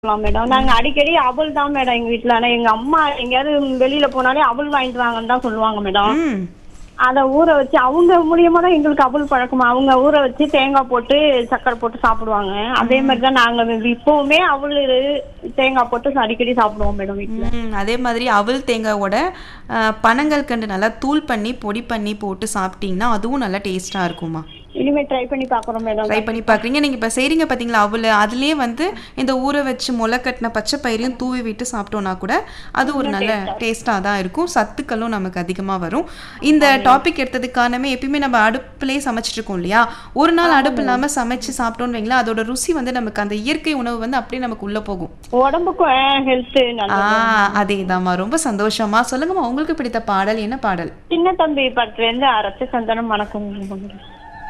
சாப்பிடலாம் மேடம் நாங்க அடிக்கடி அவல் தான் மேடம் எங்க வீட்ல ஆனா எங்க அம்மா எங்கேயாவது வெளியில போனாலே அவல் வாங்கிட்டு வாங்கன்னு தான் சொல்லுவாங்க மேடம் ம் அத ஊற வச்சு அவங்க மூலியமா தான் எங்களுக்கு அவல் பழக்கமா அவங்க ஊற வச்சு தேங்காய் போட்டு சக்கரை போட்டு சாப்பிடுவாங்க அதே மாதிரி தான் நாங்க இப்பவுமே அவல் தேங்காய் போட்டு அடிக்கடி சாப்பிடுவோம் மேடம் வீட்ல ம், அதே மாதிரி அவல் தேங்காயோட அஹ், பனங்கள் கண்டு நல்லா தூள் பண்ணி பொடி பண்ணி போட்டு சாப்பிட்டீங்கன்னா அதுவும் நல்லா டேஸ்ட்டாக இருக்குமா இனிமே ட்ரை பண்ணி பாக்குறோம் மேடம் ட்ரை பண்ணி பார்க்குறீங்க நீங்கள் இப்போ செய்கிறீங்க பார்த்தீங்களா அவல் அதுலேயே வந்து இந்த ஊற வச்சு முளை கட்டின பச்சை பயிரையும் தூவி விட்டு சாப்பிட்டோன்னா கூட அது ஒரு நல்ல டேஸ்ட்டாக தான் இருக்கும் சத்துக்களும் நமக்கு அதிகமாக வரும் இந்த டாபிக் எடுத்ததுக்கானமே எப்பயுமே நம்ம அடுப்புலேயே சமைச்சிட்டு இருக்கோம் இல்லையா ஒரு நாள் அடுப்பு இல்லாமல் சமைச்சு சாப்பிட்டோன்னு வைங்களேன் அதோட ருசி வந்து நமக்கு அந்த இயற்கை உணவு வந்து அப்படியே நமக்கு உள்ளே போகும் உடம்புக்கும் ஹெல்த் ஆ அதேதாம்மா ரொம்ப சந்தோஷமா சொல்லுங்கம்மா உங்களுக்கு பிடித்த பாடல் என்ன பாடல் சின்ன தம்பி படத்துல இருந்து அரைச்ச சந்தனம் மணக்கும்